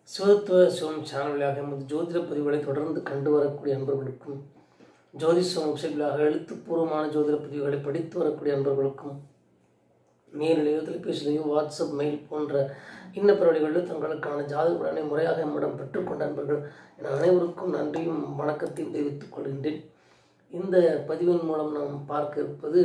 சிவத்துவ சிவம் channel வழியாக எமது ஜோதிட பதிவுகளை தொடர்ந்து கண்டு வரக்கூடிய அன்பர்களுக்கும் ஜோதிஷம் வெப்சைட்களாக எழுத்துப்பூர்வமான ஜோதிட பதிவுகளை படித்து வரக்கூடிய அன்பர்களுக்கும் நேரிலேயோ தொலைபேசியிலேயோ வாட்ஸ்அப் மெயில் போன்ற இன்ன வழிகளில் தங்களுக்கான ஜாதக பலனை முறையாக நம்மிடம் பெற்றுக்கொண்ட அன்பர்கள் என அனைவருக்கும் நன்றியும் வணக்கத்தையும் தெரிவித்துக் கொள்கின்றேன் இந்த பதிவின் மூலம் நாம் பார்க்க இருப்பது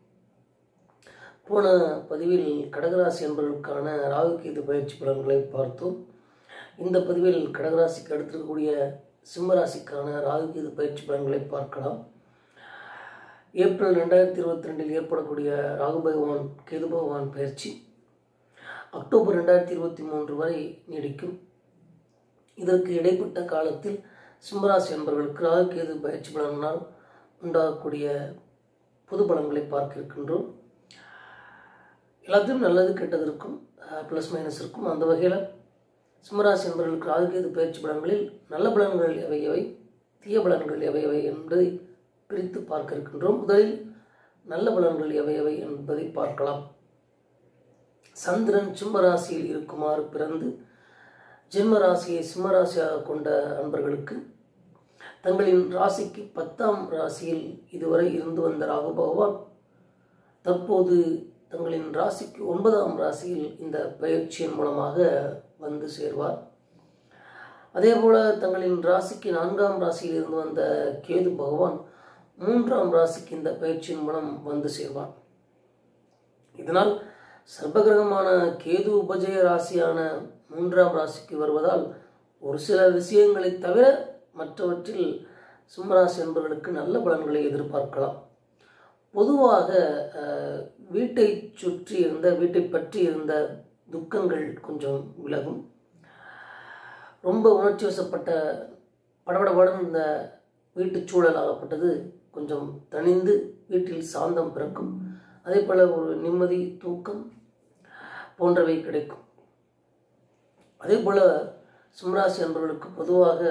போன பதிவில் கடகராசி என்பவர்களுக்கான ராகுகேது பயிற்சி பலன்களை பார்த்தோம் இந்த பதிவில் கடகராசிக்கு அடுத்திருக்கக்கூடிய சிம்மராசிக்கான ராகுகேது பயிற்சி பலன்களை பார்க்கலாம் ஏப்ரல் ரெண்டாயிரத்தி இருபத்தி ரெண்டில் ஏற்படக்கூடிய ராகு பகவான் கேது பகவான் பயிற்சி அக்டோபர் ரெண்டாயிரத்தி இருபத்தி மூன்று வரை நீடிக்கும் இதற்கு இடைப்பட்ட காலத்தில் சிம்மராசி என்பவர்களுக்கு ராகு கேது பயிற்சி பலனால் உண்டாகக்கூடிய பொது பலன்களை பார்க்க இருக்கின்றோம் எல்லாத்தையும் நல்லது கெட்டது இருக்கும் ப்ளஸ் மைனஸ் இருக்கும் அந்த வகையில் சிம்மராசி என்பவர்களுக்கு ராகுகேது பயிற்சி பலன்களில் நல்ல பலன்கள் எவை எவை தீய பலன்கள் எவை எவை என்பதை பிரித்து பார்க்க இருக்கின்றோம் முதலில் நல்ல பலன்கள் எவை எவை என்பதை பார்க்கலாம் சந்திரன் சிம்மராசியில் இருக்குமாறு பிறந்து ஜென்ம ராசியை சிம்மராசியாக கொண்ட அன்பர்களுக்கு தங்களின் ராசிக்கு பத்தாம் ராசியில் இதுவரை இருந்து வந்த ராகு பகவான் தற்போது தங்களின் ராசிக்கு ஒன்பதாம் ராசியில் இந்த பயிற்சியின் மூலமாக வந்து சேர்வார் அதே போல தங்களின் ராசிக்கு நான்காம் ராசியில் இருந்து வந்த கேது பகவான் மூன்றாம் ராசிக்கு இந்த பயிற்சியின் மூலம் வந்து சேர்வார் இதனால் சர்பகிரகமான கேது உபஜய ராசியான மூன்றாம் ராசிக்கு வருவதால் ஒரு சில விஷயங்களை தவிர மற்றவற்றில் சிம்மராசி என்பவர்களுக்கு நல்ல பலன்களை எதிர்பார்க்கலாம் பொதுவாக வீட்டை சுற்றி இருந்த வீட்டை பற்றி இருந்த துக்கங்கள் கொஞ்சம் விலகும் ரொம்ப உணர்ச்சி வசப்பட்ட படபடபடம் இந்த வீட்டு சூழல் ஆகப்பட்டது கொஞ்சம் தணிந்து வீட்டில் சாந்தம் பிறக்கும் அதே போல் ஒரு நிம்மதி தூக்கம் போன்றவை கிடைக்கும் அதே போல் சிம்ராசி என்பவர்களுக்கு பொதுவாக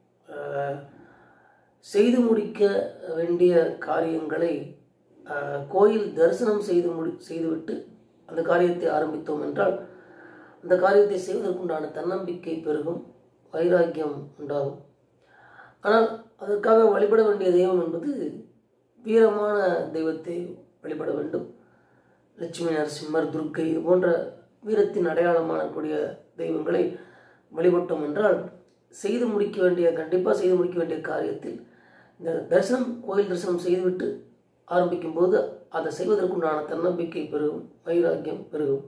செய்து முடிக்க வேண்டிய காரியங்களை கோயில் தரிசனம் செய்து முடி செய்துவிட்டு அந்த காரியத்தை ஆரம்பித்தோம் என்றால் அந்த காரியத்தை செய்வதற்குண்டான தன்னம்பிக்கை பெருகும் வைராக்கியம் உண்டாகும் ஆனால் அதற்காக வழிபட வேண்டிய தெய்வம் என்பது வீரமான தெய்வத்தை வழிபட வேண்டும் லட்சுமி நரசிம்மர் துர்க்கை இது போன்ற வீரத்தின் அடையாளமான கூடிய தெய்வங்களை வழிபட்டோம் என்றால் செய்து முடிக்க வேண்டிய கண்டிப்பாக செய்து முடிக்க வேண்டிய காரியத்தில் இந்த தரிசனம் கோயில் தரிசனம் செய்துவிட்டு ஆரம்பிக்கும் போது அதை செய்வதற்குண்டான தன்னம்பிக்கை பெருகும் வைராக்கியம் பெருகும்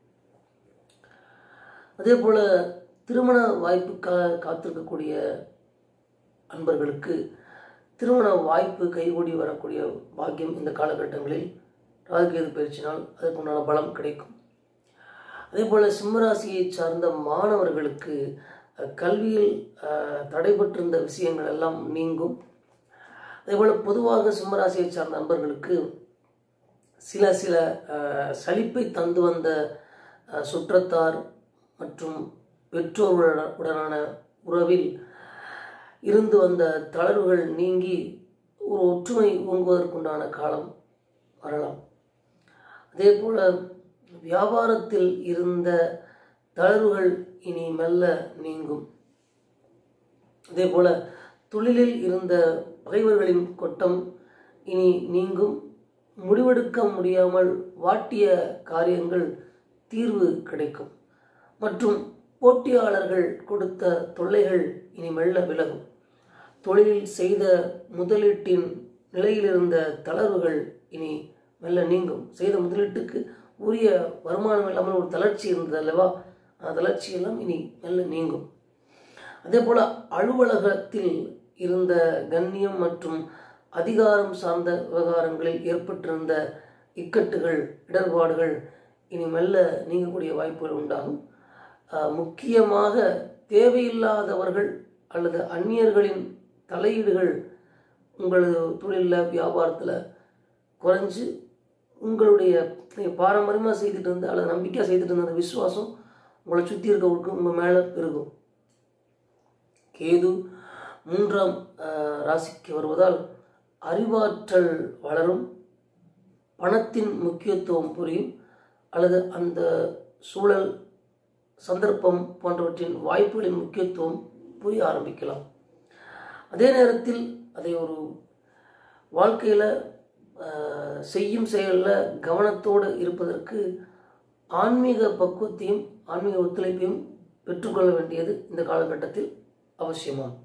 அதே போல திருமண வாய்ப்புக்காக காத்திருக்கக்கூடிய அன்பர்களுக்கு திருமண வாய்ப்பு கைகூடி வரக்கூடிய பாக்கியம் இந்த காலகட்டங்களில் ராகுகேது பயிற்சினால் அதற்குண்டான பலம் கிடைக்கும் அதே போல் சிம்மராசியை சார்ந்த மாணவர்களுக்கு கல்வியில் தடைபட்டிருந்த விஷயங்கள் எல்லாம் நீங்கும் அதேபோல் பொதுவாக சிம்மராசியை சார்ந்த நண்பர்களுக்கு சில சில சலிப்பை தந்து வந்த சுற்றத்தார் மற்றும் பெற்றோருடனான உறவில் இருந்து வந்த தளர்வுகள் நீங்கி ஒரு ஒற்றுமை ஓங்குவதற்குண்டான காலம் வரலாம் அதே போல் வியாபாரத்தில் இருந்த தளர்வுகள் இனி மெல்ல நீங்கும் அதே போல தொழிலில் இருந்த பகைவர்களின் கொட்டம் இனி நீங்கும் முடிவெடுக்க முடியாமல் வாட்டிய காரியங்கள் தீர்வு கிடைக்கும் மற்றும் போட்டியாளர்கள் கொடுத்த தொல்லைகள் இனி மெல்ல விலகும் தொழிலில் செய்த முதலீட்டின் நிலையில் இருந்த தளர்வுகள் இனி மெல்ல நீங்கும் செய்த முதலீட்டுக்கு உரிய வருமானம் இல்லாமல் ஒரு தளர்ச்சி இருந்தது அல்லவா அந்த தளர்ச்சி எல்லாம் இனி மெல்ல நீங்கும் அதே போல் அலுவலகத்தில் இருந்த கண்ணியம் மற்றும் அதிகாரம் சார்ந்த விவகாரங்களில் ஏற்பட்டிருந்த இக்கட்டுகள் இடர்பாடுகள் இனி மெல்ல நீங்கக்கூடிய வாய்ப்புகள் உண்டாகும் முக்கியமாக தேவையில்லாதவர்கள் அல்லது அந்நியர்களின் தலையீடுகள் உங்களது தொழிலில் வியாபாரத்தில் குறைஞ்சு உங்களுடைய பாரம்பரியமாக செய்துட்டு இருந்த அல்லது நம்பிக்கையாக செய்துட்டு இருந்த அந்த விசுவாசம் உங்களை சுற்றி இருக்கவங்களுக்கு உங்கள் மேலே பெருகும் கேது மூன்றாம் ராசிக்கு வருவதால் அறிவாற்றல் வளரும் பணத்தின் முக்கியத்துவம் புரியும் அல்லது அந்த சூழல் சந்தர்ப்பம் போன்றவற்றின் வாய்ப்புகளின் முக்கியத்துவம் புரிய ஆரம்பிக்கலாம் அதே நேரத்தில் அதை ஒரு வாழ்க்கையில் செய்யும் செயலில் கவனத்தோடு இருப்பதற்கு ஆன்மீக பக்குவத்தையும் ஆன்மீக ஒத்துழைப்பையும் பெற்றுக்கொள்ள வேண்டியது இந்த காலகட்டத்தில் அவசியமாகும்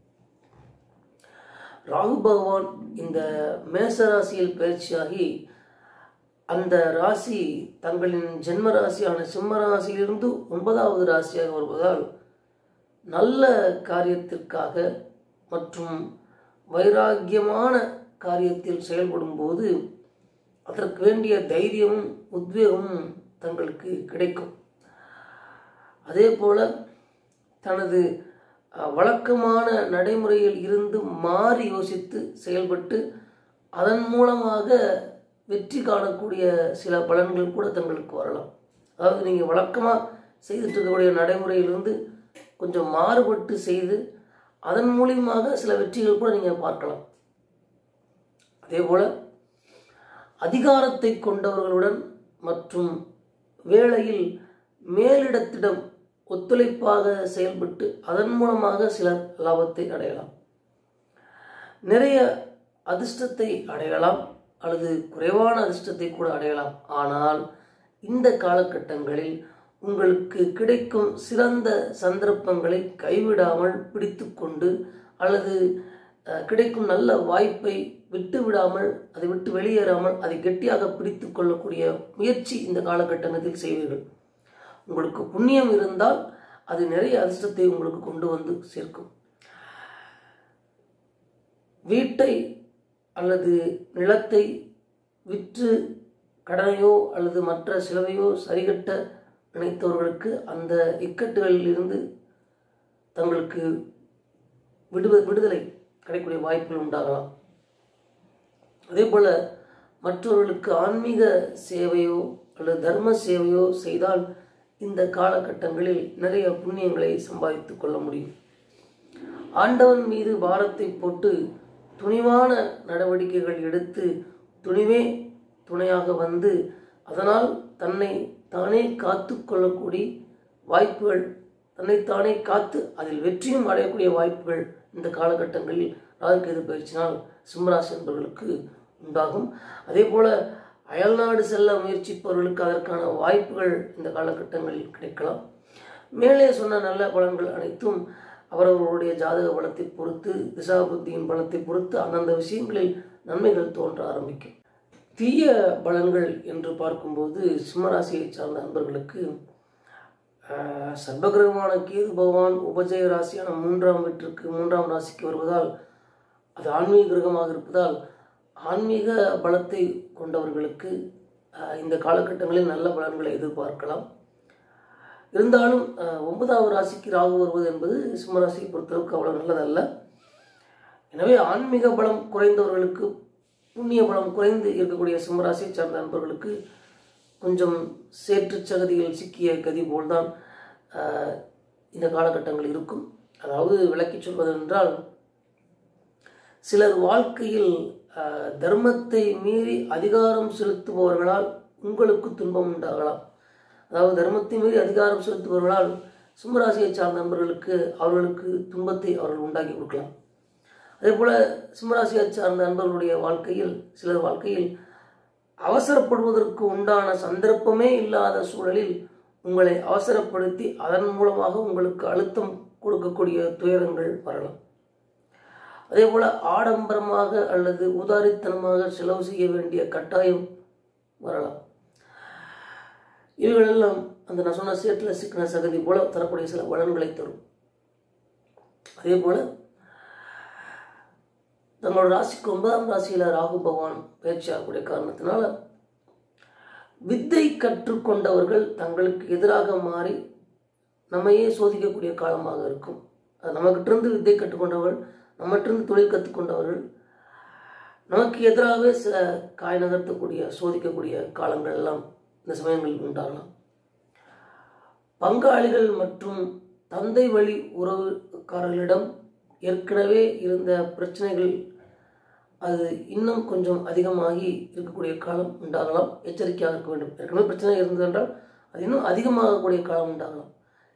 ராகு பகவான் இந்த மேச ராசியில் பயிற்சியாகி அந்த ராசி தங்களின் ஜென்ம ராசியான சிம்ம ராசியிலிருந்து ஒன்பதாவது ராசியாக வருவதால் நல்ல காரியத்திற்காக மற்றும் வைராக்கியமான காரியத்தில் செயல்படும் போது அதற்கு வேண்டிய தைரியமும் உத்வேகமும் தங்களுக்கு கிடைக்கும் அதே போல தனது அஹ், வழக்கமான நடைமுறையில் இருந்து மாறி யோசித்து செயல்பட்டு அதன் மூலமாக வெற்றி காணக்கூடிய சில பலன்கள் கூட தங்களுக்கு வரலாம் அதாவது நீங்கள் வழக்கமாக செய்துட்டு இருக்கக்கூடிய நடைமுறையிலிருந்து கொஞ்சம் மாறுபட்டு செய்து அதன் மூலியமாக சில வெற்றிகள் கூட நீங்கள் பார்க்கலாம் அதே போல் அதிகாரத்தை கொண்டவர்களுடன் மற்றும் வேளையில் மேலிடத்திடம் ஒத்துழைப்பாக செயல்பட்டு அதன் மூலமாக சிலர் லாபத்தை அடையலாம் நிறைய அதிர்ஷ்டத்தை அடையலாம் அல்லது குறைவான அதிர்ஷ்டத்தை கூட அடையலாம் ஆனால் இந்த காலகட்டங்களில் உங்களுக்கு கிடைக்கும் சிறந்த சந்தர்ப்பங்களை கைவிடாமல் பிடித்துக்கொண்டு அல்லது அஹ், கிடைக்கும் நல்ல வாய்ப்பை விட்டு விடாமல் அதை விட்டு வெளியேறாமல் அதை கெட்டியாக பிடித்து கொள்ளக்கூடிய முயற்சி இந்த காலகட்டத்தில் செய்வீர்கள் உங்களுக்கு புண்ணியம் இருந்தால் அது நிறைய அதிர்ஷ்டத்தை உங்களுக்கு கொண்டு வந்து சேர்க்கும் வீட்டை அல்லது நிலத்தை விற்று கடனையோ அல்லது மற்ற செலவையோ சரிகட்ட நினைத்தவர்களுக்கு அந்த இக்கட்டுகளில் இருந்து தங்களுக்கு விடுவ விடுதலை கிடைக்கக்கூடிய வாய்ப்புகள் உண்டாகலாம் அதே போல மற்றவர்களுக்கு ஆன்மீக சேவையோ அல்லது தர்ம சேவையோ செய்தால் இந்த காலகட்டங்களில் நிறைய புண்ணியங்களை சம்பாதித்துக் கொள்ள முடியும் ஆண்டவன் மீது பாரத்தை போட்டு துணிவான நடவடிக்கைகள் எடுத்து துணிவே துணையாக வந்து அதனால் தன்னை தானே காத்து கொள்ளக்கூடிய வாய்ப்புகள் தன்னைத்தானே காத்து அதில் வெற்றியும் அடையக்கூடிய வாய்ப்புகள் இந்த காலகட்டங்களில் ராகுகேது பயிற்சினால் சிம்மராசி என்பவர்களுக்கு உண்டாகும் அதே போல அயல்நாடு செல்ல முயற்சிப்பவர்களுக்கு அதற்கான வாய்ப்புகள் இந்த காலகட்டங்களில் கிடைக்கலாம் மேலே சொன்ன நல்ல பலன்கள் அனைத்தும் அவரவர்களுடைய ஜாதக பலத்தை பொறுத்து திசா புத்தியின் பலத்தை பொறுத்து அந்தந்த விஷயங்களில் நன்மைகள் தோன்ற ஆரம்பிக்கும் தீய பலன்கள் என்று பார்க்கும்போது சிம்மராசியை சார்ந்த நண்பர்களுக்கு ஆஹ், சர்வகிரகமான கேது பகவான் உபஜய ராசியான மூன்றாம் வீட்டிற்கு மூன்றாம் ராசிக்கு வருவதால் அது ஆன்மீக கிரகமாக இருப்பதால் ஆன்மீக பலத்தை கொண்டவர்களுக்கு ஆஹ், இந்த காலகட்டங்களில் நல்ல பலன்களை எதிர்பார்க்கலாம் இருந்தாலும் ஆஹ், ஒன்பதாவது ராசிக்கு ராகு வருவது என்பது சிம்மராசியை பொறுத்தளவுக்கு அவ்வளவு நல்லதல்ல எனவே ஆன்மீக பலம் குறைந்தவர்களுக்கு புண்ணிய பலம் குறைந்து இருக்கக்கூடிய சிம்மராசியை சார்ந்த நண்பர்களுக்கு கொஞ்சம் சேற்று சகதியில் சிக்கிய கதி போல்தான் ஆஹ், இந்த காலகட்டங்கள் இருக்கும் அதாவது விளக்கி சொல்வது என்றால் சிலர் வாழ்க்கையில் ஆஹ், தர்மத்தை மீறி அதிகாரம் செலுத்துபவர்களால் உங்களுக்கு துன்பம் உண்டாகலாம் அதாவது தர்மத்தை மீறி அதிகாரம் செலுத்துபவர்களால் சிம்மராசியை சார்ந்த நண்பர்களுக்கு அவர்களுக்கு துன்பத்தை அவர்கள் உண்டாக்கி கொடுக்கலாம் அதே போல சிம்மராசியை சார்ந்த நண்பர்களுடைய வாழ்க்கையில் சிலர் வாழ்க்கையில் அவசரப்படுவதற்கு உண்டான சந்தர்ப்பமே இல்லாத சூழலில் உங்களை அவசரப்படுத்தி அதன் மூலமாக உங்களுக்கு அழுத்தம் கொடுக்கக்கூடிய துயரங்கள் வரலாம் அதே போல ஆடம்பரமாக அல்லது உதாரித்தனமாக செலவு செய்ய வேண்டிய கட்டாயம் வரலாம் இவைகளெல்லாம் அந்த நான் சொன்ன சேற்றில் சிக்கின சகதி போல தரக்கூடிய சில பலன்களை தரும் அதே போல தங்களோட ராசிக்கு ஒன்பதாம் ராசியில ராகு பகவான் பயிற்சியாகக்கூடிய காரணத்தினால வித்தை கற்றுக்கொண்டவர்கள் தங்களுக்கு எதிராக மாறி நம்மையே சோதிக்கக்கூடிய காலமாக இருக்கும் அது நம்மகிட்டிருந்து வித்தை கற்றுக்கொண்டவர்கள் நம்மகிட்டிருந்து தொழில் கற்றுக்கொண்டவர்கள் நமக்கு எதிராகவே சில காய் நகர்த்தக்கூடிய சோதிக்கக்கூடிய காலங்கள் எல்லாம் இந்த சமயங்களில் உண்டாகலாம் பங்காளிகள் மற்றும் தந்தை வழி உறவுக்காரர்களிடம் ஏற்கனவே இருந்த பிரச்சனைகள் அது இன்னும் கொஞ்சம் அதிகமாகி இருக்கக்கூடிய காலம் உண்டாகலாம் எச்சரிக்கையாக இருக்க வேண்டும் ஏற்கனவே பிரச்சனை இருந்தது என்றால் அது இன்னும் அதிகமாகக்கூடிய காலம் உண்டாகலாம்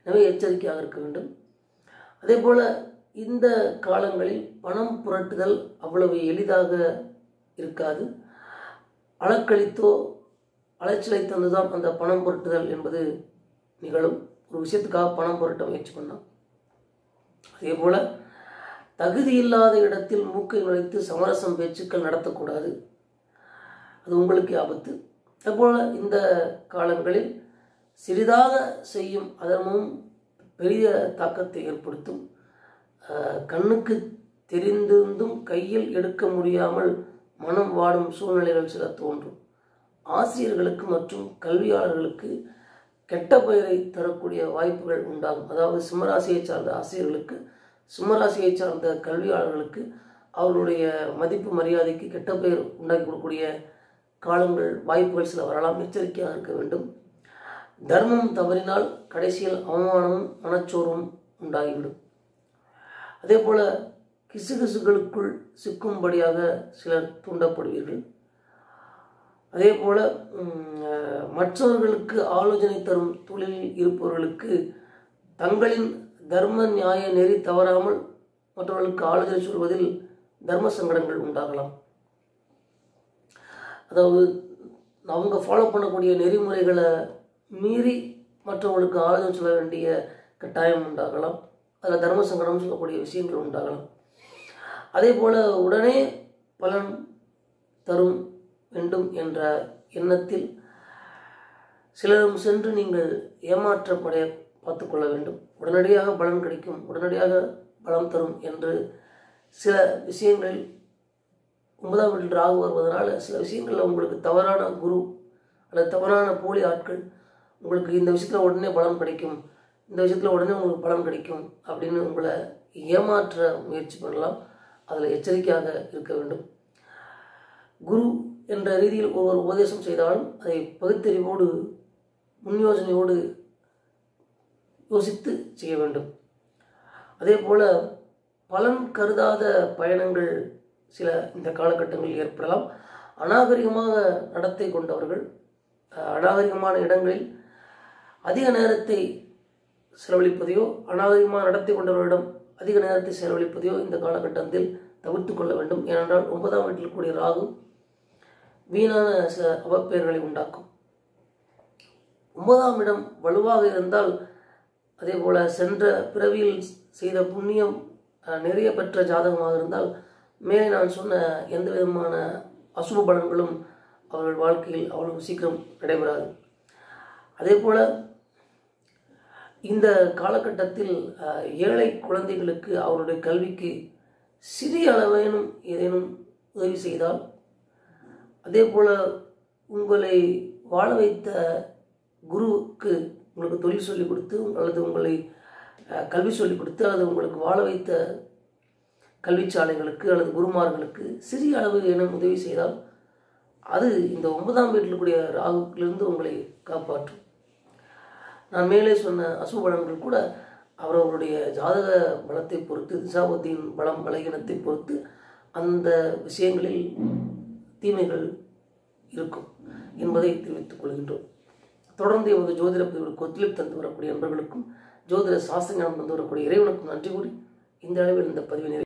எனவே எச்சரிக்கையாக இருக்க வேண்டும் அதே போல் இந்த காலங்களில் பணம் புரட்டுதல் அவ்வளவு எளிதாக இருக்காது அளக்களித்தோ அலைச்சலை தந்துதான் அந்த பணம் புரட்டுதல் என்பது நிகழும் ஒரு விஷயத்துக்காக பணம் புரட்ட முயற்சி பண்ணோம் அதே போல் தகுதி இல்லாத இடத்தில் மூக்கை நுழைத்து சமரசம் பேச்சுக்கள் நடத்தக்கூடாது அது உங்களுக்கு ஆபத்து அதுபோல் இந்த காலங்களில் சிறிதாக செய்யும் அதமும் பெரிய தாக்கத்தை ஏற்படுத்தும் அஹ், கண்ணுக்கு தெரிந்திருந்தும் கையில் எடுக்க முடியாமல் மனம் வாடும் சூழ்நிலைகள் சில தோன்றும் ஆசிரியர்களுக்கு மற்றும் கல்வியாளர்களுக்கு கெட்ட பெயரை தரக்கூடிய வாய்ப்புகள் உண்டாகும் அதாவது சிம்மராசியை சார்ந்த ஆசிரியர்களுக்கு சிம்மராசியை சார்ந்த கல்வியாளர்களுக்கு அவர்களுடைய மதிப்பு மரியாதைக்கு கெட்ட பெயர் உண்டாக்கி கொடுக்கக்கூடிய காலங்கள் வாய்ப்புகள் சில வரலாம் எச்சரிக்கையாக இருக்க வேண்டும் தர்மம் தவறினால் கடைசியில் அவமானமும் மனச்சோர்வும் உண்டாகிவிடும் அதே போல கிசுகிசுகளுக்குள் சிக்கும்படியாக சிலர் தூண்டப்படுவீர்கள் அதே போல ம், அஹ், மற்றவர்களுக்கு ஆலோசனை தரும் தொழிலில் இருப்பவர்களுக்கு தங்களின் தர்ம நியாய நெறி தவறாமல் மற்றவர்களுக்கு ஆலோசனை சொல்வதில் தர்ம சங்கடங்கள் உண்டாகலாம் அதாவது அவங்க ஃபாலோ பண்ணக்கூடிய நெறிமுறைகளை மீறி மற்றவங்களுக்கு ஆலோசனை சொல்ல வேண்டிய கட்டாயம் உண்டாகலாம் அதில் தர்ம சங்கடம் சொல்லக்கூடிய விஷயங்கள் உண்டாகலாம் அதே போல் உடனே பலன் தரும் வேண்டும் என்ற எண்ணத்தில் சிலரும் சென்று நீங்கள் ஏமாற்றப்படைய பார்த்துக்கொள்ள வேண்டும் உடனடியாக பலன் கிடைக்கும் உடனடியாக பலம் தரும் என்று சில விஷயங்களில் ஒன்பதாம் வீட்டில் ராகு வருவதனால சில விஷயங்களில் உங்களுக்கு தவறான குரு அல்லது தவறான போலி ஆட்கள் உங்களுக்கு இந்த விஷயத்தில் உடனே பலன் கிடைக்கும் இந்த விஷயத்தில் உடனே உங்களுக்கு பலன் கிடைக்கும் அப்படின்னு உங்களை ஏமாற்ற முயற்சி பண்ணலாம் அதில் எச்சரிக்கையாக இருக்க வேண்டும் குரு என்ற ரீதியில் ஒருவர் உபதேசம் செய்தாலும் அதை பகுத்தறிவோடு முன் யோசனையோடு யோசித்து செய்ய வேண்டும் அதே போல் பலன் கருதாத பயணங்கள் சில இந்த காலகட்டங்களில் ஏற்படலாம் அநாகரிகமாக நடத்தை கொண்டவர்கள் அஹ், அநாகரிகமான இடங்களில் அதிக நேரத்தை செலவழிப்பதையோ அநாகரிகமான நடத்தை கொண்டவர்களிடம் அதிக நேரத்தை செலவழிப்பதையோ இந்த காலகட்டத்தில் தவிர்த்து கொள்ள வேண்டும் ஏனென்றால் ஒன்பதாம் வீட்டில் கூடிய ராகு வீணான சில அவப்பெயர்களை உண்டாக்கும் ஒன்பதாம் இடம் வலுவாக இருந்தால் அதே போல சென்ற பிறவியில் செய்த புண்ணியம் அஹ், நிறைய பெற்ற ஜாதகமாக இருந்தால் மேலே நான் சொன்ன எந்த விதமான அசுப பலன்களும் அவர்கள் வாழ்க்கையில் அவ்வளவு சீக்கிரம் நடைபெறாது அதே போல இந்த காலகட்டத்தில் அஹ், ஏழை குழந்தைகளுக்கு அவருடைய கல்விக்கு சிறிய அளவேனும் ஏதேனும் உதவி செய்தால் அதே போல் உங்களை வாழ வைத்த குருவுக்கு உங்களுக்கு தொழில் சொல்லிக் கொடுத்து அல்லது உங்களை அஹ், கல்வி சொல்லிக் கொடுத்து அல்லது உங்களுக்கு வாழ வைத்த கல்விச்சாலைகளுக்கு அல்லது குருமார்களுக்கு சிறிய அளவு ஏனும் உதவி செய்தால் அது இந்த ஒன்பதாம் வீட்டில் கூடிய ராகுக்கிலிருந்து உங்களை காப்பாற்றும் நான் மேலே சொன்ன அசுபலன்கள் கூட அவரவருடைய ஜாதக பலத்தை பொறுத்து திசாபத்தியின் பலம் பலகீனத்தை பொறுத்து அந்த விஷயங்களில் தீமைகள் இருக்கும் என்பதை தெரிவித்துக் கொள்கின்றோம் தொடர்ந்து எமது ஜோதிட பிரிவு கொத்துலிப் தந்து வரக்கூடிய நண்பர்களுக்கும் ஜோதிட சாஸ்திர ஞானம் தந்து வரக்கூடிய இறைவனுக்கும் நன்றி கூறி இந்த அளவில் இந்த பதிவினை